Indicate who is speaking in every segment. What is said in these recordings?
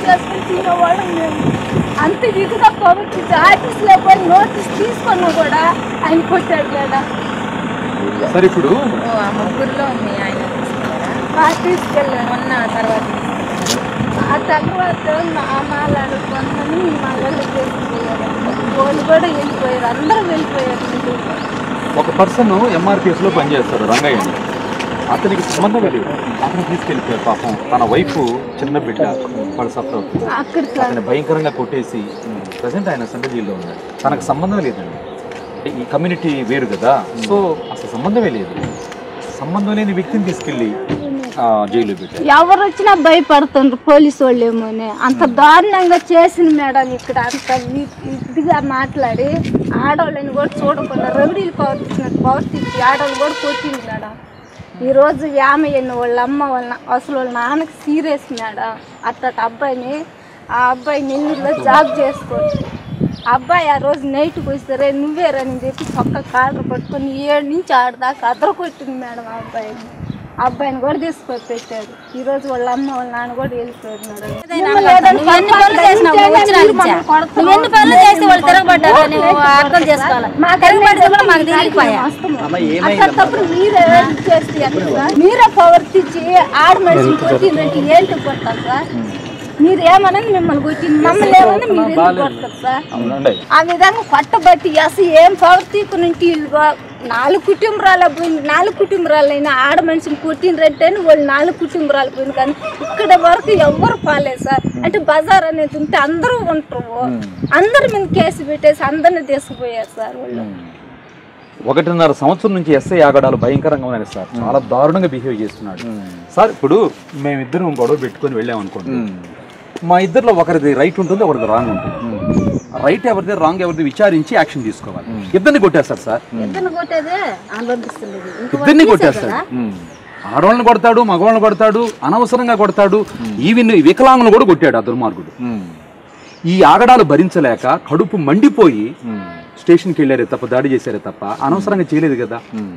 Speaker 1: చేసుకుని తినేవాళ్ళం మేము అంత ఇదిగా ప్రవర్తించి ఆఫీస్లో పోయి నోటీస్ తీసుకున్నా కూడా ఆయన కొట్టాడు మేడం
Speaker 2: సరే ఇప్పుడు
Speaker 3: ఓ, ఆ ముగ్గురులో మీ ఆయన తీసుకున్నారా
Speaker 1: ఆ తీసుకెళ్ళాను
Speaker 3: మొన్న తర్వాత
Speaker 1: ఆ తర్వాత మా మాలాడు కొంతమంది ఈ మాలలో చేసుకుపోయారు వాళ్ళు కూడా వెళ్ళిపోయారు అందరూ వెళ్ళిపోయారు ఇంటికి.
Speaker 2: ఒక పర్సన్ ఎంఆర్పిఎస్ లో పనిచేస్తాడు రంగయ్య అని. అతనికి సంబంధమే లేదు అతను తీసుకెళ్ళిపోయారు పాపం తన వైఫ్ చిన్న బిడ్డ వాడు సఫర్ అవుతుంది
Speaker 1: అక్కడ సార్
Speaker 2: అతన్ని భయంకరంగా కొట్టేసి ప్రజెంట్ ఆయన సెంట్రల్ జైల్లో ఉన్నాడు తనకు సంబంధం లేదండి అంటే ఈ కమ్యూనిటీ వేరు కదా సో అసలు సంబంధమే లేదు సంబంధం లేని వ్యక్తిని తీసుకెళ్ళి ఆ, జైల్లో పెట్టారు
Speaker 1: ఎవరు వచ్చినా భయపడుతుండ్రు పోలీసు వాళ్ళు ఏమోని అంత దారుణంగా చేసిన మేడం ఇక్కడ అంత వి- ఇదిగా మాట్లాడి ఆడవాళ్ళని కూడా చూడకుండా రవిడీలు ప్రవర్తించినట్టు ప్రవర్తించి ఆడవాళ్ళు కూడా కొట్టింది మేడం ఈరోజు యామయ్యని వాళ్ళ అమ్మ వాళ్ళ అసలు వాళ్ళ నాన్నకి సీరియస్ మేడం అట్టటి అబ్బాయిని ఆ అబ్బాయి నెల్లూరులో జాబ్ చేసుకోవచ్చు ఆ అబ్బాయి ఆ రోజు నైట్కి వస్తారే నువ్వేరని చెప్పి చొక్క కాళ్ళు పట్టుకొని ఏడు నుంచి ఆడదాకా అదర కొట్టింది మేడం ఆ అబ్బాయిని ఆ అబ్బాయిని కూడా తీసుకొని పెట్టారు ఈ రోజు వాళ్ళ అమ్మ వాళ్ళ నాన్న కూడా వెళ్ళిపోయారు మేడం
Speaker 4: నువ్వు ఎన్ని పనులు చేసినావు వచ్చిన నువ్వు ఎన్ని పనులు చేస్తే వాళ్ళు తిరగబడ్డారు నువ్వు అర్థం చేసుకోవాలి తిరగబడితే కూడా మాకు తెలియకపోయా
Speaker 1: అట్లాంటప్పుడు మీరే చేస్తే ఎట్లా సార్? మీరే ప్రవర్తించి ఆడ మనిషిని కొట్టిందంటే ఏంటి కొట్టాలి సార్ మీరు ఏమన్నా మిమ్మల్ని కొట్టింది మమ్మల్ని ఏమన్నా మీరు ఎందుకు కొడతారు సార్
Speaker 2: అవునండి
Speaker 1: ఆ విధంగా కొట్టబట్టి అసలు ఏం ప్రవర్తికునింటి వీళ్ళు నాలుగు కుటుంబరాలు పోయింది నాలుగు కుటుంబరాలైనా ఆడ మనిషిని కొట్టిండ్రంటే వాళ్ళు నాలుగు కుటుంబరాలు పోయింది కానీ ఇక్కడ వరకు ఎవ్వరు పాలేదు సార్ అంటే బజార్ అనేది ఉంటే అందరూ ఉంటారు అందరి మీద కేసు పెట్టేసి అందరిని తీసుకుపోయారు సార్ వాళ్ళు
Speaker 2: ఒకటిన్నర సంవత్సరం నుంచి ఎస్ఐ ఆగడాలు భయంకరంగా ఉన్నాయి సార్ చాలా దారుణంగా బిహేవ్ చేస్తున్నాడు సార్ ఇప్పుడు మేమిద్దరం గొడవ పెట్టుకొని వెళ్ళాం అనుకోండి మా ఇద్దరిలో ఒకరిది రైట్ ఉంటుంది ఒకరిది రాంగ్ ఉంటుంది రైట్ ఎవరిది రాంగ్ ఎవరిది విచారించి యాక్షన్ తీసుకోవాలి ఇద్దరిని కొట్టేస్తారు సార్
Speaker 4: ఇద్దరు కొట్టేదే అనుభవిస్తుంది
Speaker 2: ఇద్దరిని కొట్టేస్తాడు ఆడవాళ్ళని కొడతాడు మగవాళ్ళని కొడతాడు అనవసరంగా కొడతాడు ఈవెన్ వికలాంగులను కూడా కొట్టాడు ఆ దుర్మార్గుడు ఈ ఆగడాలు భరించలేక కడుపు మండిపోయి స్టేషన్కి వెళ్ళారే తప్ప దాడి చేశారే తప్ప అనవసరంగా చేయలేదు కదా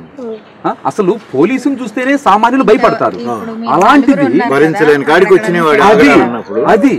Speaker 2: ఆ, అసలు పోలీసుని చూస్తేనే సామాన్యులు భయపడతారు అలాంటిది
Speaker 5: భరించలేని కాడికి వచ్చినవాడు
Speaker 2: అది
Speaker 5: అన్నప్పుడు
Speaker 2: అది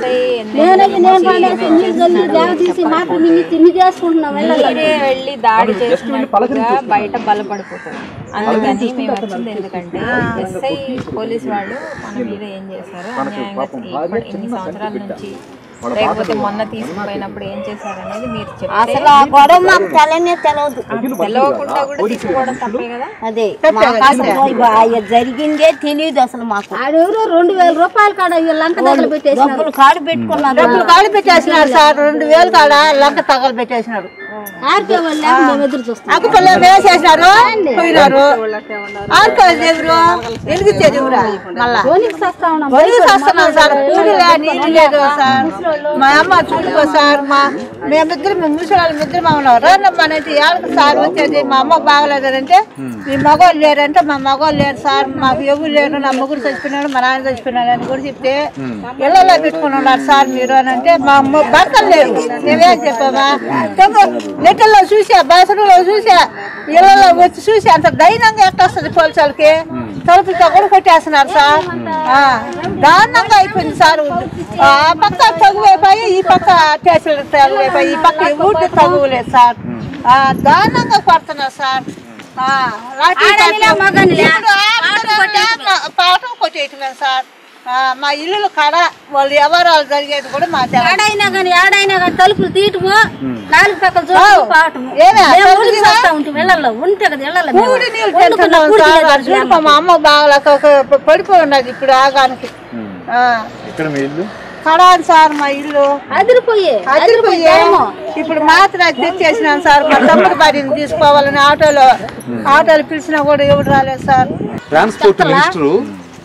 Speaker 4: నేనైతే నేను పడేసి నీళ్ళు చల్లి దేవ తీసి మాకు నిన్ను తిని చేసుకుంటున్నాం
Speaker 3: మీరే వెళ్ళి దాడి చేసినట్టుగా బయట బలపడిపోతారు అందుకని మేము వచ్చింది ఎందుకంటే ఎస్ఐ పోలీస్ వాళ్ళు మన మీద ఏం చేశారు అన్యాయంగా ఇప్పటి ఇన్ని సంవత్సరాల నుంచి లేకపోతే మొన్న తీసుకుపోయినప్పుడు ఏం చేశారు అనేది మీరు చెప్తే
Speaker 4: అసలు ఆ గొడవ మాకు తెలనే తెలవదు
Speaker 3: తెలవకుండా కూడా తీసుకోవడం తప్పే కదా
Speaker 4: అదే మాకు అసలు ఇవి జరిగిందే తెలియదు అసలు మాకు
Speaker 1: ఆడెవరో రెండు వేల రూపాయలు కాడ లంక దగ్గర పెట్టేసి
Speaker 4: డబ్బులు కాడు పెట్టుకున్నారు
Speaker 6: డబ్బులు కాళ్ళు పెట్టేసినాడు సార్ రెండు వేలు కాడ లంక తగలు పెట్టేసినాడు
Speaker 1: ఆర్కే వాళ్ళు మేము ఎదురు చూస్తాం
Speaker 6: అక్కుపల్లి వేసేసినారు పోయినారు ఆడుకోవాలి ఎవరు వెలిగించేది ఎవరా మళ్ళా
Speaker 1: పోలీసు వస్తా ఉన్నాం
Speaker 6: పొలిగి వస్తున్నాం సార్ కూలి లే, నీళ్ళు లేదు సార్ మా అమ్మ చూడుకో సార్ మా మేమిద్దరు మేము ముసలాళ్ళు ఇద్దరు మా ఉన్నారు రండమ్మా అంటే ఏళ్ళకి సార్ వచ్చేది మా అమ్మ బాగలేదంటే మీ మగవాళ్ళు లేరంటే మా మగవాళ్ళు లేరు సార్ మాకు ఎవరు లేరు నా ముగ్గురు చచ్చిపోయినాడు మా నాన్న చచ్చిపోయినాడు అని కూడా చెప్తే ఇళ్ళలో పెట్టుకుని ఉన్నారు సార్ మీరు అని అంటే మా అమ్మ భర్తలు లేరు మేమేం చెప్పామా నెట్టల్లో చూసా బస్సులో చూసా ఇళ్ళలో వచ్చి చూసి అంత ధైర్యంగా ఎట్లా వస్తుంది పోలీసులకి తలుపులతో కూడా కొట్టేస్తున్నారు సార్ ఆ, దారుణంగా అయిపోయింది సార్ ఆ పక్క తగువైపోయి ఈ పక్క స్టేషన్ తగువైపోయి ఈ పక్క ఊటి తగువలేదు సార్ ఆ, దారుణంగా కొడుతున్నారు సార్ ఆ, లాఠీ
Speaker 4: ఆడనిలే,
Speaker 6: చార్జీ.
Speaker 4: మగనిలే.
Speaker 6: ఇప్పుడు ఆడనిలే, పాటం కొట్టేయటమే సార్ ఆ, మా ఇల్లు కాడ వాళ్ళు ఎవరాలు జరిగేది కూడా మా తెల
Speaker 4: ఆడైనా కానీ ఆడైనా కానీ తలుపులు తీయటము నాలుగు పక్కల
Speaker 6: ఓ,
Speaker 4: చూసి పావటము
Speaker 6: ఏమే,
Speaker 4: మేము
Speaker 6: తలుపులు
Speaker 4: ఊరికి
Speaker 6: తీసా?
Speaker 4: వస్తా ఉంటాం ఇళ్ళల్లో ఉంటే కదా ఇళ్ళల్లో మేము.
Speaker 6: కూడి నీళ్ళు
Speaker 4: వండుకున్న
Speaker 6: తెచ్చుకున్నాం
Speaker 4: కూడి
Speaker 6: సార్
Speaker 4: నీళ్ళు
Speaker 6: అది చూడు మా అమ్మ బాగలేక ఒక పడిపోయి ఉన్నది ఇప్పుడు ఆగానికి ఆ,
Speaker 5: ఇక్కడ మీ ఇల్లు
Speaker 6: కడాలి సార్ మా ఇల్లు
Speaker 4: అదిరిపోయి
Speaker 6: అదిరిపోయి ఇప్పుడు మాత్రం అది తెచ్చేసినాను సార్ మా తమ్ముడు భార్యని తీసుకోవాలని ఆటోలో ఆటోలు పిలిచినా కూడా ఎవరు రాలేదు సార్
Speaker 2: ట్రాన్స్పోర్ట్ మినిస్టరు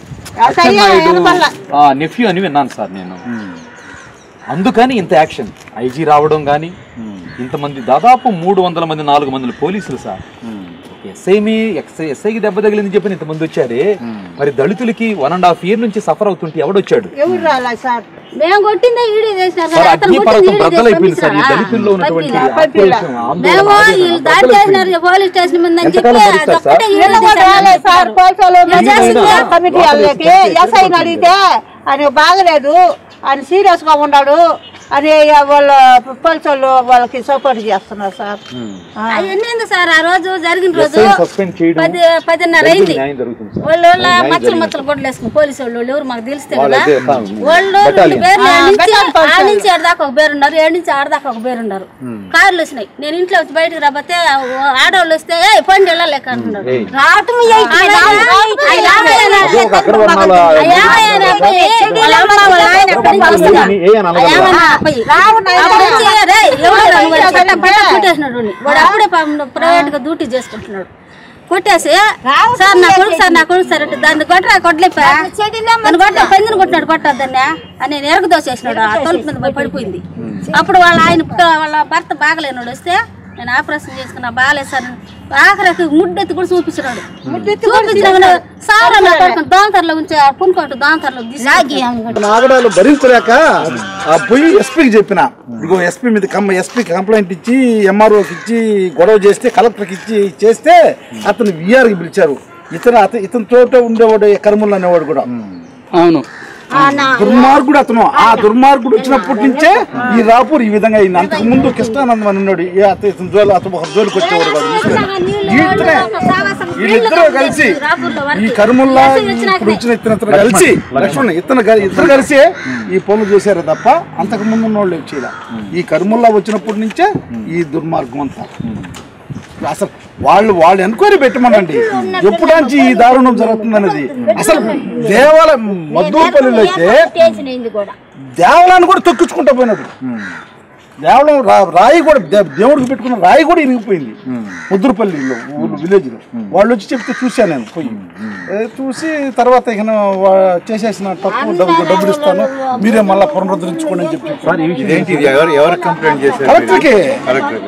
Speaker 6: అసహ్యం వెనకాల.
Speaker 2: నెఫ్యూ అని విన్నాను సార్ నేను అందుకని ఇంత యాక్షన్ ఐజీ రావడం కానీ ఇంతమంది దాదాపు మూడు వందల మంది నాలుగు మంది పోలీసులు సార్ ఎస్ఐమి ఎస్ఐకి దెబ్బ తగిలింది చెప్పి ఇంతమంది వచ్చారే మరి దళితులకి వన్ అండ్ హాఫ్ ఇయర్ నుంచి సఫర్ అవుతుంటే ఎవడొచ్చాడు
Speaker 6: ఎవరు రాలేదు సార్
Speaker 4: మేము కొట్టిందే వీడియో చేసినారు
Speaker 2: సార్
Speaker 4: కదా, అతను
Speaker 2: అగ్ని
Speaker 4: కొట్టింది
Speaker 2: పర్వతం
Speaker 4: వీడియో
Speaker 2: బ్రద్దలు
Speaker 4: చేసి
Speaker 2: అయిపోయింది సార్ ఈ
Speaker 4: పంపించారా?
Speaker 2: దళితుల్లో ఉన్నటువంటి
Speaker 4: పంపిలా.
Speaker 2: ఆక్రోశం, ఆందోళన,
Speaker 4: మేము
Speaker 2: ఆవేదన
Speaker 4: వీళ్ళు
Speaker 2: బ్రద్దలు
Speaker 4: దాడి
Speaker 2: అయిపోయింది.
Speaker 4: చేసినారు పోలీస్ స్టేషన్ ముందని చెప్పి
Speaker 2: ఎంతకాలం భరిస్తారు సార్?
Speaker 4: అదొక్కటే వీడియో
Speaker 6: నిన్న కూడా
Speaker 4: చేశారు.
Speaker 6: రాలేదు సార్ పోలీసులు
Speaker 4: చేసింది?
Speaker 6: కమిటీ వాళ్ళకి ఎస్ఐని అడిగితే ఆయన బాగలేదు ఆయన సీరియస్గా ఉన్నాడు అని వాళ్ళ పోలీసు వాళ్ళు వాళ్ళకి సపోర్ట్ చేస్తున్నారు సార్
Speaker 4: అవన్నీ ఎందుకు సార్ ఆ రోజు జరిగిన రోజు
Speaker 5: సస్పెండ్ చేయడం
Speaker 4: పది పదిన్నర అయింది
Speaker 5: న్యాయం జరుగుతుంది సార్.
Speaker 4: వాళ్ళు వాళ్ళ మచ్చలు మచ్చలు గొడ్లు వేసుకుని పోలీసు వాళ్ళు వాళ్ళు ఎవరు మాకు తెలిస్తే కదా
Speaker 5: వాళ్ళైతే, ఆ,
Speaker 4: వాళ్ళు రెండు పేర్లు ఏడు నుంచి ఆడ నుంచి ఆడ దాకా ఒక పేరు ఉన్నారు ఏడు నుంచి ఆడ దాకా ఒక పేరు ఉన్నారు కార్లు వచ్చినాయి నేను ఇంట్లో వచ్చి బయటకు రాబోతే ఆడవాళ్ళు వస్తే "ఏయ్, పండి వెళ్ళలేక అంటున్నారు రావటం ఈ ఐదు. ఆ యాభై అయినా
Speaker 5: అదే ఒక అగ్రవర్ణాల
Speaker 4: ఆ యాభై అయినా పోయి వాళ్ళ అమ్మ వాళ్ళ ఆయన ఎక్కడి నుంచి వస్తున్నారు
Speaker 5: ఏ అనగా
Speaker 4: ఆ యాభై అయినా పోయి. అప్పుడు వచ్చి, "రేయ్, ఎవరు రా నువ్వు?" అని చెప్పి పట్ట కొట్టేసినాడు వాడిని. వాడు అప్పుడే ప్రైవేట్ గా డ్యూటీ చేసుకుంటున్నాడు కొట్టేసి సార్ నా కొడుకు సార్ నా కొడుకు సార్ అంటే దాన్ని కొట్టరా కొట్టలేపా దాన్ని కొట్ట పందిని కొట్టినాడు కొట్టద్దాన్ని అని నేను ఎరగ దోసేసినాడు ఆ తలుపు మీద పోయి పడిపోయింది అప్పుడు వాళ్ళ ఆయన వాళ్ళ భర్త బాగలేనాడు వస్తే నేను ఆపరేషన్ చేసుకున్నా బాగాలేదు సార్ అని ఆఖరికి ముడ్డెత్తి కూడా చూపించినాడు చూపించిన సార్ అన్న కొడుకుని దోంతరలో ఉంచి పునుకోటి దోంతరలో లాగి
Speaker 7: ఆగడాలు భరించలేక ఆ పోయి ఎస్పీకి చెప్పిన ఇగో ఎస్పీ మీద కమ్మ ఎస్పీకి కంప్లైంట్ ఇచ్చి ఎంఆర్ఓకి ఇచ్చి గొడవ చేస్తే కలెక్టర్కి ఇచ్చి చేస్తే అతను విఆర్కి పిలిచారు ఇతను అతను ఇతని తోట ఉండేవాడు కర్మూలు అనేవాడు కూడా
Speaker 2: అవును
Speaker 7: దుర్మార్గుడు అతను ఆ దుర్మార్గుడు వచ్చినప్పటి నుంచే ఈ రాపూర్ ఈ విధంగా అయింది అంతకు ముందు కృష్ణానందం అని ఉన్నాడు ఏ అత- ఇతను జోలు అతను ఒక జోలికి వచ్చేవాడు కాదు ముసలి. వీళ్ళిద్దరే వీళ్ళిద్దరూ కలిసి ఈ కర్ముల్లా ఇప్పుడు వచ్చిన ఇతను ఇతను కలిసి లక్ష్మణ్ ఇతను కలి- ఇద్దరు కలిసి ఈ పనులు చేశారు తప్ప అంతకు ముందు ఉన్న వాళ్ళు చేయలే ఈ కర్ముల్లా వచ్చినప్పటి నుంచే ఈ దుర్మార్గం అంతా అసలు వాళ్ళు వాళ్ళు ఎంక్వైరీ పెట్టమనండి ఎప్పుడంచి ఈ దారుణం జరుగుతుంది అనేది అసలు దేవాలయం మద్దూపల్లిలో అయితే దేవాలయాన్ని కూడా తొక్కించుకుంటా పోయినాడు దేవలం రా- రాయి కూడా దే- దేవుడికి పెట్టుకున్న రాయి కూడా ఇరిగిపోయింది ముద్దురుపల్లిలో ఊరు విలేజ్ లో వాళ్ళు వచ్చి చెప్తే చూశాను నేను పోయి ఏ, చూసి తర్వాత ఇక వా- చేసేసిన తప్పు డబ్బు డబ్బులు ఇస్తాను మీరే మళ్ళీ పునరుద్ధరించుకోండి అని చెప్పి
Speaker 5: ఇదేంటి ఇది ఎవరు ఎవరు కంప్లైంట్ చేశారు
Speaker 7: కలెక్టర్కి
Speaker 5: కలెక్టర్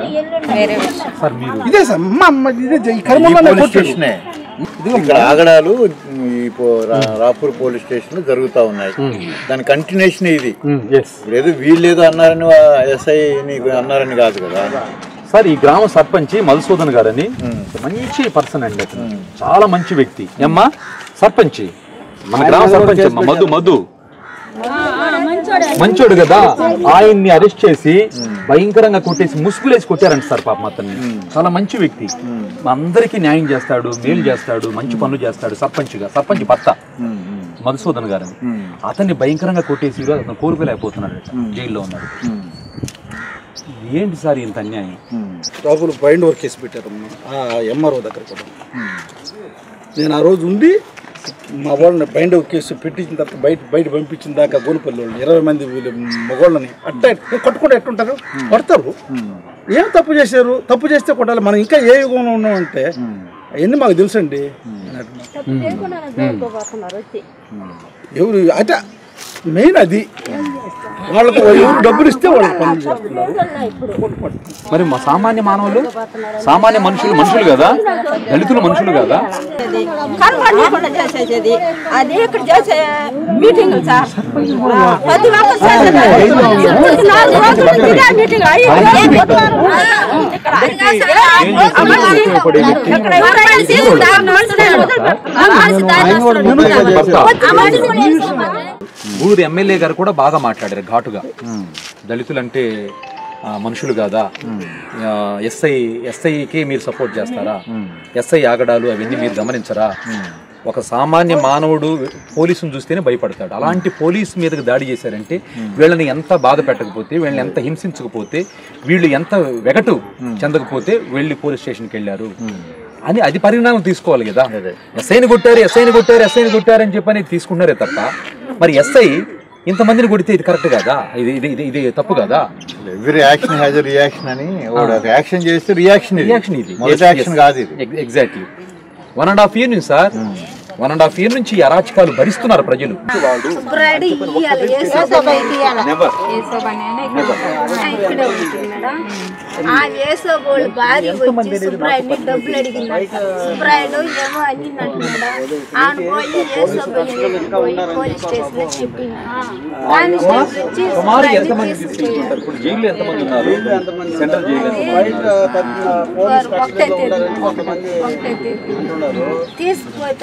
Speaker 7: ఇదే సార్ మా అమ్మ ఇదే జై- కర్మల్లోనే కొట్టాడు.
Speaker 5: స్టేషనే ఇక్కడ ఆగడాలు ఈ పో- రా- రాపూర్ పోలీస్ స్టేషన్ జరుగుతా ఉన్నాయి దాని కంటిన్యూషన్ ఇది
Speaker 2: ఎస్
Speaker 5: ఇప్పుడు ఏదో వీళ్ళు ఏదో అన్నారని ఎస్ఐ అన్నారని కాదు కదా
Speaker 2: సార్ ఈ గ్రామ సర్పంచ్ మధుసూదన్ గారని మంచి పర్సన్ అండి అతను చాలా మంచి వ్యక్తి ఏమ్మా సర్పంచ్ మన గ్రామ సర్పంచ్ అమ్మా మధు మధు మంచోడు కదా ఆయన్ని అరెస్ట్ చేసి భయంకరంగా కొట్టేసి ముసుగులేసి కొట్టారంట సార్ పాపం అతన్ని చాలా మంచి వ్యక్తి అందరికీ న్యాయం చేస్తాడు మేలు చేస్తాడు మంచి పనులు చేస్తాడు సర్పంచ్గా సర్పంచ్ భర్త మధుసూదన్ గారని అతన్ని భయంకరంగా కొట్టేసి ఈరోజు అతను కోల్పోలేకపోతున్నాడు జైల్లో ఉన్నాడు ఏంటి సార్ ఇంత అన్యాయం
Speaker 7: రాబులు బైండ్ వర్క్ కేసు పెట్టారమ్మా ఆ ఎంఆర్ఓ దగ్గర కూడా నేను ఆ రోజు ఉండి మా వాళ్ళని బైండ్ వర్క్ కేసు పెట్టించిన తర్వాత బయట బయట పంపించిన దాకా గోనుపల్లి వాళ్ళని ఇరవై మంది వీళ్ళు మగవాళ్ళని అట్ట కొట్టుకుంటే ఎట్టుంటారు కొడతారు ఏం తప్పు చేశారు తప్పు చేస్తే కొట్టాలి మనం ఇంకా ఏ యుగంలో ఉన్నామంటే అవన్నీ మాకు తెలుసండి అని అంటున్నారు. ఎవరు అంటే మెయిన్ అది వాళ్ళకు ఎవరు డబ్బులు ఇస్తే వాళ్ళకి పనులు చేస్తున్నారు
Speaker 2: మరి మా సామాన్య మానవులు సామాన్య మనుషులు మనుషులు కదా దళితులు మనుషులు కదా
Speaker 6: కనపడకుండా చేసేది అది ఇక్కడ చేసే మీటింగ్ సార్ ప్రతి ఒక్క చేసేది. నాలుగు రోజులు ఇదే మీటింగ్ అయ్యి ఇక్కడ ఆ మనిషి ఇక్కడ ఎవరైనా తీసుకుంటే ఆ మనిషి
Speaker 2: ఊరు ఎమ్మెల్యే గారు కూడా బాగా మాట్లాడారు ఘాటుగా దళితులంటే ఆ, మనుషులు కాదా ఆ, ఎస్ఐ ఎస్ఐకి మీరు సపోర్ట్ చేస్తారా ఎస్ఐ ఆగడాలు అవన్నీ మీరు గమనించరా ఒక సామాన్య మానవుడు పోలీసును చూస్తేనే భయపడతాడు అలాంటి పోలీసు మీదకి దాడి చేశారంటే వీళ్ళని ఎంత బాధ పెట్టకపోతే వీళ్ళని ఎంత హింసించకపోతే వీళ్ళు ఎంత వెగటు చెందకపోతే వెళ్ళి పోలీస్ స్టేషన్కి వెళ్ళారు అని అది పరిణామం తీసుకోవాలి కదా ఎస్ఐని కొట్టారు ఎస్ఐని కొట్టారు ఎస్ఐని కొట్టారు అని చెప్పని తీసుకున్నారే తప్ప మరి ఎస్ఐ ఇంతమందిని కొడితే ఇది కరెక్ట్ కదా ఇది ఇది ఇది ఇది తప్పు కదా
Speaker 5: ఎవ్రీ యాక్షన్ హ్యాజ్ రియాక్షన్ అని వాడు ఒక యాక్షన్ చేస్తే రియాక్షన్
Speaker 2: రియాక్షన్ ఇది
Speaker 5: మొదటి యాక్షన్ కాదు ఇది
Speaker 2: exactly one and half year నుంచి sir one and half year నుంచి ఈ అరాచకాలు భరిస్తున్నారు ప్రజలు
Speaker 1: ఇక్కడే ఉంటుంది మేడం ఆ వేసోగోళ్ళు భార్య వచ్చి సుబ్రాయిని డబ్బులు అడిగిందంట సుబ్రాయుడు ఏమో అనిందంట మేడం ఆయన పోయి వేసోగోళ్ళు పోయి పోలీస్ స్టేషన్ లో చెప్పింది దాని స్టేషన్ వచ్చి
Speaker 2: సుమారు
Speaker 1: సుబ్రాయిని
Speaker 2: ఎంతమంది తీసుకెళ్తుంటారు ఇప్పుడు జైలు ఎంతమంది ఉన్నారు సెంట్రల్ జైలు ఎంతమంది
Speaker 1: ఒకటే తేదీ ఒకటే తేదీ తీసుకుపోతేకి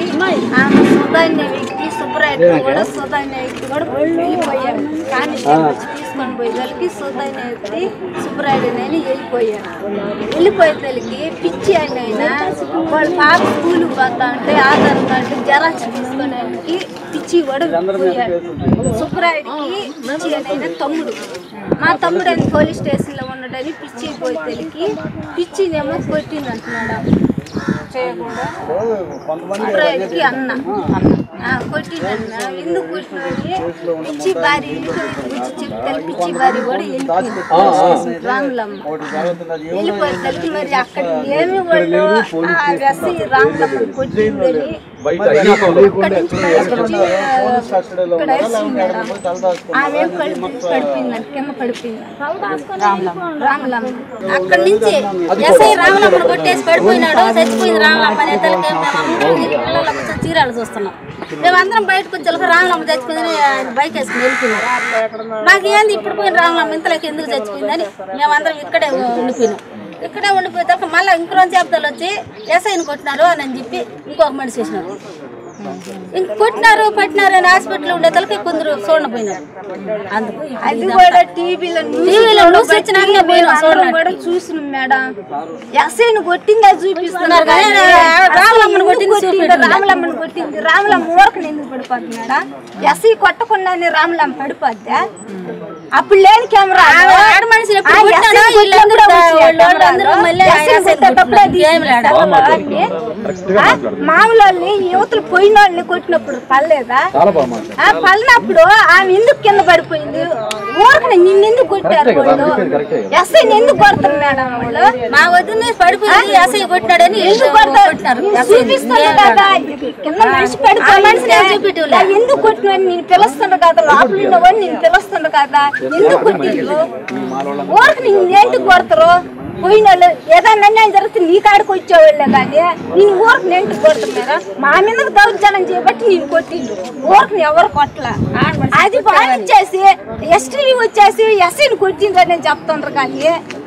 Speaker 4: ఆమె సుధాన్య వ్యక్తి సుబ్రాయుడు కూడా సుధాన్య వ్యక్తి కూడా వెళ్ళిపోయారు కానిస్టేబుల్ వచ్చి తీసుకొని పోయేదానికి సుధాన్య వ్యక్తి సుబ్రాయుడు అని వెళ్ళిపోయారు వెళ్ళిపోయేదానికి పిచ్చి ఆయన ఆయన వాళ్ళ పాప స్కూల్కి పోతా ఉంటే ఆధార్ కార్డు జెరాక్స్ తీసుకునేకి పిచ్చి కూడా పోయాడు సుబ్రాయుడికి పిచ్చి అని ఆయన తమ్ముడు మా తమ్ముడు అని పోలీస్ స్టేషన్లో ఉన్నాడని పిచ్చి పోయేదానికి పిచ్చినేమో కొట్టింది అంటున్నాడు చేయకుండా సుబ్రాయుడికి అన్న ఆ, కొట్టిందన్న ఎందుకు కొట్టినని పిచ్చి భార్య గురించి చెప్తే పిచ్చి భార్య కూడా వెళ్ళిపోయింది రాములమ్మ వెళ్ళిపోయేసరికి మరి అక్కడ ఏమి వాళ్ళు ఆ రసి రాములమ్మ కొట్టిందని ఇక్కడ నుంచి మరి వచ్చి, ఇక్కడ అరిసింది మేడం. ఆమె ఏం కడుపు పడిపోయిందని కింద పడిపోయింది రాములమ్మ అక్కడ నుంచి ఎస్ఐ రాములమ్మను కొట్టేసి పడిపోయినాడు చచ్చిపోయింది రాములమ్మ అనే తలకి మేమందరం ఈ పిల్లలకు వచ్చి చీరాలు చూస్తున్నాం మేమందరం బయటకు వచ్చి రాములమ్మ చచ్చిపోయిందని ఆయన బైక్ వేసుకుని వెళ్ళిపోయినారు మాకు ఏంది ఇప్పుడు పోయిన రాములమ్మ ఇంతలోకి ఎందుకు చచ్చిపోయిందని మేమందరం ఇక్కడే ఉండిపోయినాం ఇక్కడే ఉండిపోయిన తర్వాత మళ్ళీ ఇంకో రెండు చేపలు వచ్చి ఎస్ఐని కొట్టినారు అని చెప్పి ఇంకొక మనిషి చేసినారు ఇంక కొట్టినారు పట్టినారు అని హాస్పిటల్లో ఉండే తలకి కొందరు చూడపోయినారు అందుకు ఇప్పుడు
Speaker 1: అది
Speaker 4: ఇదంతా.
Speaker 1: కూడా టీవీలో
Speaker 4: టీవీలో న్యూస్ వచ్చినాక పోయినాం చూడడానికి.
Speaker 1: కూడా చూసినాం మేడం ఎస్ఐని కొట్టిందా చూపిస్తున్నారు
Speaker 4: కానీ
Speaker 1: కానీ
Speaker 4: రాములమ్మని కొట్టింది
Speaker 1: కొట్టింది
Speaker 4: చూపెట్టలేదు.
Speaker 1: రాములమ్మని కొట్టింది రాములమ్మ ఊరకని ఎందుకు పడిపోతుంది మేడం ఎస్ఐ కొట్టకుండానే రాములమ్మ పడిపోద్దా అప్పుడు లేని కెమెరా
Speaker 4: ఆడ మనిషిని ఎప్పుడు కొట్టాడో వీళ్ళందరూ వాళ్ళు అందరూ మళ్ళీ ఆయన
Speaker 1: కొట్టేటప్పుడు అది
Speaker 4: ఏం లేడా?
Speaker 1: మామూలు వాళ్ళని యువతలు పోయిన వాళ్ళని కొట్టినప్పుడు పర్లేదా ఆ పడినప్పుడు ఆమె ఎందుకు కింద పడిపోయింది ఊరకనే నిన్ను ఎందుకు కొట్టారు వాళ్ళు ఎస్ఐ ఎందుకు కొడతారు మేడం వాళ్ళు
Speaker 4: మా వదిన పడిపోయింది ఎస్ఐ కొట్టినాడని
Speaker 1: ఎందుకు కొడతారు చూపిస్తుంది కదా కింద మనిషి
Speaker 4: ఆ మనిషిని ఏం
Speaker 1: పడిపోయింది
Speaker 4: చూపెట్టలే.
Speaker 1: ఎందుకు కొట్టినాడు నేను పిలుస్తుండ కదా లోపల ఉన్న వాడిని నేను పిలుస్తుండ కదా ఎందుకు కొట్టిండ్రు ఊరికి నిన్ను ఎందుకు కొడతారు పోయిన వాళ్ళు ఏదన్నా అన్యాయం జరిగితే నీ కాడికి వచ్చేవాళ్ళే కానీ నేను ఊరికి నేను కొడుతున్నారా మా మీదకి దౌర్జన్యం చేయబట్టి నేను కొట్టిండు ఊరికి ఎవరు కొట్టల అది బాధించేసి ఎస్టీ వచ్చేసి ఎస్సీని కొట్టిండ్రు నేను చెప్తుండ్రు కానీ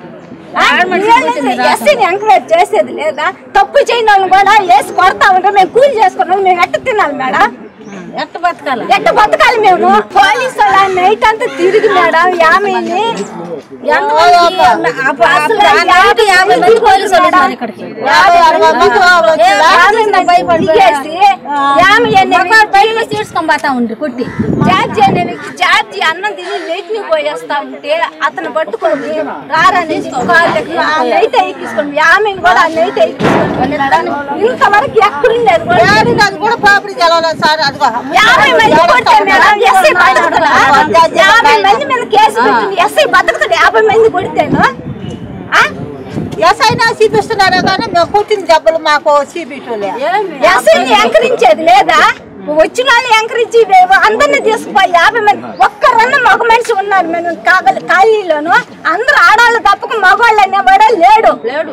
Speaker 1: ఎస్సీని ఎంకరేజ్ చేసేది లేదా తప్పు చేయని వాళ్ళని కూడా వేసి కొడతా ఉంటే మేము కూలి చేసుకున్నాం మేము ఎట్ట తినాలి మేడం
Speaker 4: ఎట్ట బతకాల
Speaker 1: ఎట్ట బతకాలి మేము పోలీసు వాళ్ళ నైట్ అంతా తిరిగి మేడం యామిని
Speaker 4: ఎంతమంది అసలు ఆ నైట్ యాభై మంది పోలీసు వాళ్ళు ఉన్నారు ఇక్కడికి
Speaker 6: యాభై అరవై మంది
Speaker 4: ఏ
Speaker 6: వచ్చిరా?
Speaker 4: రాజు భయపడి
Speaker 1: దిగేసి యామి
Speaker 4: మగవాడు బయటకు వచ్చి తీర్చుకొని పోతా ఉండ్రి కొట్టి
Speaker 1: జార్జి అనే వ్యక్తి జార్జి అన్నం తిని లేట్ని పోయేస్తా ఉంటే అతను పట్టుకొని రారని కాళ్ళకి ఆ నైట్ ఎక్కించుకోండి ఆమెను కూడా ఆ నైట్ ఎక్కించుకోండి ఇంతవరకు ఎక్కడుండేది కూడా
Speaker 6: ఏడికి అది కూడా పాపిడి జలవలేదు సార్ అదిగో
Speaker 1: యాభై మంది కొడితే మేడం ఎస్ఐ బతుకుతాడా యాభై మంది మీద కేసు పెట్టింది ఎస్ఐ బతుకుతాడు యాభై మంది కొడితేను ఆ?
Speaker 6: ఎస్ఐనా చూపిస్తున్నారే కానీ మేము కుట్టిన దెబ్బలు మాకు చూపించలే
Speaker 1: ఎస్ఐని ఎంకరించేది లేదా వచ్చిన వాళ్ళు ఎంకరించి అందరిని తీసుకుపోయి యాభై మంది ఒక్కరన్నా మగ మనిషి ఉన్నారు మేము కాగలి ఖాళీలోను అందరూ ఆడవాళ్ళు తప్పక మగవాళ్ళు అనేవాడే లేడు లేడు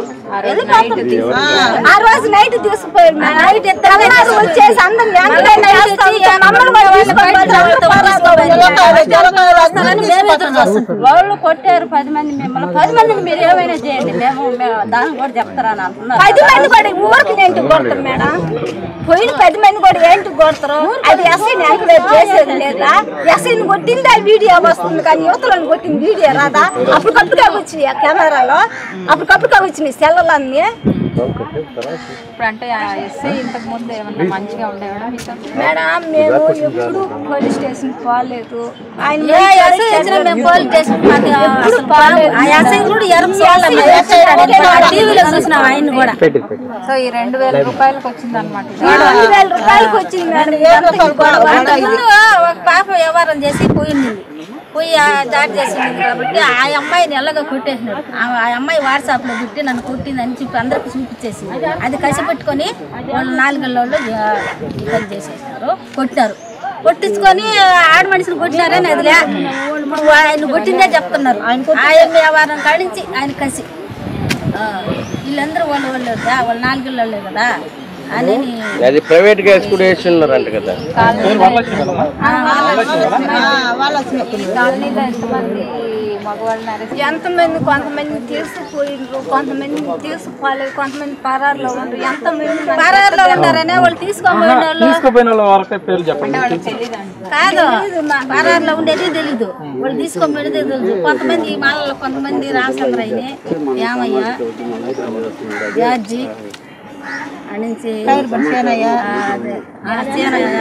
Speaker 1: ఆ రోజు నైట్ తీసుకుపోయారు నైట్ తెల్లవారు వచ్చేసి అందరిని ఎంకరైనా చేస్తా ఉంటే మమ్మల్ని కూడా తీసుకొని పోతే అందరూ
Speaker 4: వస్తారని మేము ఎదురు చూస్తున్నాం
Speaker 3: వాళ్ళు కొట్టారు పది మంది మిమ్మల్ని పది మందిని మీరు ఏమైనా చేయండి మేము మేము దాన్ని కూడా చెప్తారని అంటున్నారు
Speaker 1: పది మంది కూడా ఊరికి ఏంటి కొడతారు మేడం పోయిన పది మంది కూడా ఏంటి కొడతారు అది ఎస్ఐని ఎంకరేజ్ చేసేది లేదా ఎస్ఐని కొట్టింది ఆ వీడియో వస్తుంది కానీ యువతలను కొట్టిన వీడియో రాదా అప్పటికప్పుడుగా వచ్చినాయి ఆ కెమెరాలో అప్పటికప్పుడుగా వచ్చినాయి సెల్లలన్నీ
Speaker 3: ఇప్పుడు అంటే ఆ ఎస్ఐ ఇంతకు ముందు ఏమన్నా మంచిగా ఉండేవాడా మీతో
Speaker 1: మేడం మేము ఎప్పుడు పోలీస్ స్టేషన్ పోలేదు ఆయన
Speaker 4: ఏ ఎస్ఐ వచ్చినా మేము పోలీస్ స్టేషన్ మాకు అసలు పాము. ఆ ఎస్ఐ కూడా ఎరుపు చూడలేం. టీవీలో చూసినాం ఆయన్ని కూడా
Speaker 3: సో ఈ రెండు వేల రూపాయలకు వచ్చింది అనమాట
Speaker 1: రెండు వేల రూపాయలకి వచ్చింది మేడం ఇదంతా ఈ గొడవ.
Speaker 4: అంతకుముందు ఒక పాప వ్యవహారం చేసి పోయింది పోయి ఆ దాడి చేసింది కాబట్టి ఆ అమ్మాయిని ఎల్లగా కొట్టేసినాడు ఆ ఆ అమ్మాయి వాట్సాప్ లో పెట్టి నన్ను కొట్టిందని చెప్పి అందరికి చూపించేసింది అది కసిపెట్టుకొని వాళ్ళు నాలుగల్లో పని చేసేసినారు కొట్టారు కొట్టించుకొని ఆడ మనిషిని కొట్టినారని అది లే ఇప్పుడు ఆయన కొట్టిందే చెప్తున్నారు ఆయన వ్యవహారం కాడించి ఆయన కసి ఆ, వీళ్ళందరూ వాళ్ళు వాళ్ళు కదా, వాళ్ళు నాలుగిళ్ళే కదా అని
Speaker 8: అది ప్రైవేట్ గా కూడా వేసి ఉన్నారంట కదా
Speaker 3: ఈ కాలనీలో ఎంతమంది మగవాళ్ళని అరెస్ట్
Speaker 1: ఎంతమంది కొంతమంది తీసుకుపోయిండ్రు కొంతమంది తీసుకుపోలేదు కొంతమంది పరారులో ఉండరు ఎంతమంది
Speaker 4: పరారులో ఉన్నారనే వాళ్ళు తీసుకోబోయిన వాళ్ళు
Speaker 9: తీసుకుపోయిన వాళ్ళ వరకే పేరు చెప్పండి
Speaker 3: వాళ్ళకి తెలియదు అంట
Speaker 4: కాదు పరారులో ఉండేది తెలీదు వాళ్ళు తీసుకోబోయేది తెలీదు కొంతమంది మాలలో కొంతమంది రామచంద్రయ్యని యామయ్య జార్జి అనించి అదే ఆ సీనయ్య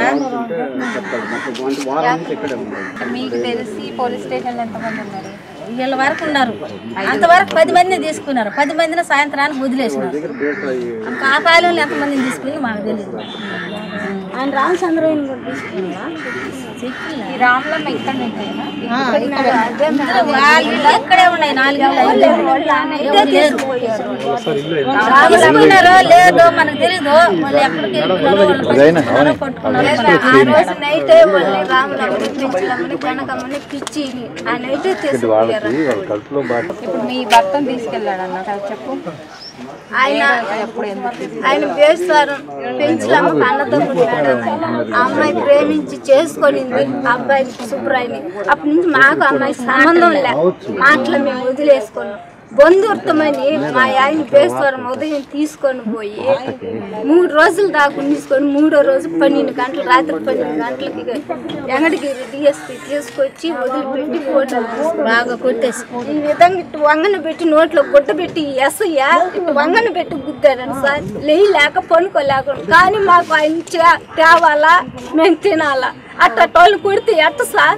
Speaker 3: మీకు తెలిసి పోలీస్ స్టేషన్లో ఎంతమంది ఉన్నారు
Speaker 4: వీళ్ళ వరకు ఉన్నారు అంతవరకు పది మందిని తీసుకున్నారు పది మందిని సాయంత్రానికి వదిలేసినారు ఇంకా ఆ కాలంలో ఎంతమందిని తీసుకుని మాకు తెలియదు
Speaker 1: ఆయన రామచంద్రయ్యని కూడా తీసుకున్నా
Speaker 3: ఈ రామ్లమ్మ ఇక్కడ ఉంటాయినా
Speaker 4: వాళ్ళు ఇల్లు ఇక్కడే ఉన్నాయి నాలుగు ఇళ్ళు ఎవరు లేరు. తీసుకున్నారో లేదో మనకు తెలీదు వాళ్ళు ఎక్కడికి వెళ్ళిపోయినారో వాళ్ళు పట్టుకున్నారో పట్టుకున్నారో
Speaker 1: ఆ రోజు నైటే వాళ్ళని రాములమ్మని పెంచులమ్మని కనకమ్మని పిచ్చిని ఆ నైటే తీసుకుపోయారు
Speaker 3: ఇప్పుడు మీ భర్తను తీసుకెళ్ళాడు అన్న కదా చెప్పు
Speaker 1: ఆయన
Speaker 3: ఎప్పుడు ఎందుకు
Speaker 1: ఆయన వేస్తారు పెంచులమ్మ అన్నదమ్ముడు మేడం ఆ అమ్మాయి ప్రేమించి చేసుకొనింది ఆ అబ్బాయిని సుబ్రాయిని అప్పటి నుంచి మాకు అమ్మాయి సంబంధం లే మాటలు మేము వదిలేసుకున్నాం బంధుత్వమని మా ఆయన బేస్వరం ఉదయం తీసుకొని పోయి మూడు రోజులు దాకా తీసుకొని మూడో రోజు పన్నెండు గంటలు రాత్రి పన్నెండు గంటలకి ఎంగడిగిరి డిఎస్పీ తీసుకొచ్చి వదిలిపెట్టి ఫోటో బాగా కొట్టేసి ఈ విధంగా ఇటు వంగన పెట్టి నోట్లో గుడ్డ పెట్టి ఎస్ఐయా ఇటు వంగన పెట్టి గుద్దాడని సార్ లేయి లేక పనుకోలేకుండా కానీ మాకు ఆయన చే- తేవాలా మేము తినాలా అట్ట టోళ్ళు కొడితే ఎట్ట సార్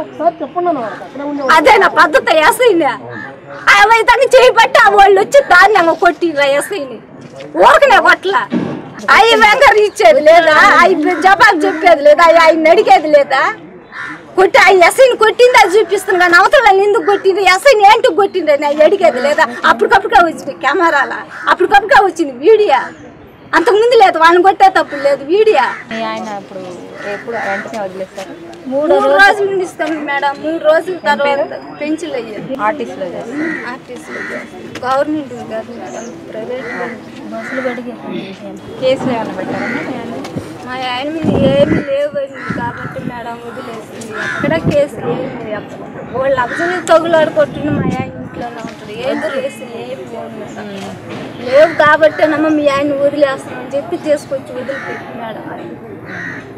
Speaker 1: అదే నా పద్ధతి ఎస్ఐనా ఆ విధంగా చేయబట్టి ఆ వాళ్ళు వచ్చి దాన్ని కొట్టిరా ఎస్ఐని ఊరకనే కొట్ల అవి వెంకర్ ఇచ్చేది లేదా అవి జవాబు చెప్పేది లేదా అవి ఆయన అడిగేది లేదా కొట్టి ఆ ఎస్ఐని కొట్టింది అది చూపిస్తుంది కానీ అవతల వాళ్ళు ఎందుకు కొట్టింది ఎస్ఐని ఏంటి కొట్టింది అని అవి అడిగేది లేదా అప్పటికప్పుడుగా వచ్చింది కెమెరాల అప్పటికప్పుడుగా వచ్చింది వీడియో అంతకుముందు లేదు వాళ్ళని కొట్టే తప్పు లేదు వీడియో
Speaker 3: మీ ఆయన ఇప్పుడు ఎప్పుడు వెంటనే వదిలేస్తారు
Speaker 1: మూడు రోజులు ఉండిస్తాను మేడం మూడు రోజుల తర్వాత పెంచులు అయ్యారు
Speaker 3: ఆర్టిస్ట్లో చేస్తారు
Speaker 1: ఆర్టీసీ గవర్నమెంట్ కాదు మేడం ప్రైవేట్
Speaker 4: బస్సులు పెడిగి
Speaker 3: కేసులు ఏమైనా పెట్టారన్నా మీ ఆయన?
Speaker 1: మా ఆయన మీద ఏమి లేవండి కాబట్టి మేడం వదిలేసింది ఎక్కడ కేసు ఏమి లేవు. వాళ్ళు అబ్జర్వ్ తగులాడుకొట్టిన మా ఆయన ఇంట్లోనే ఉంటుంది ఏది కేసు ఏమి లేవు మేడం. లేవు కాబట్టేనమ్మా మీ ఆయన వదిలేస్తామని చెప్పి తీసుకొచ్చి వదిలిపెట్టి మేడం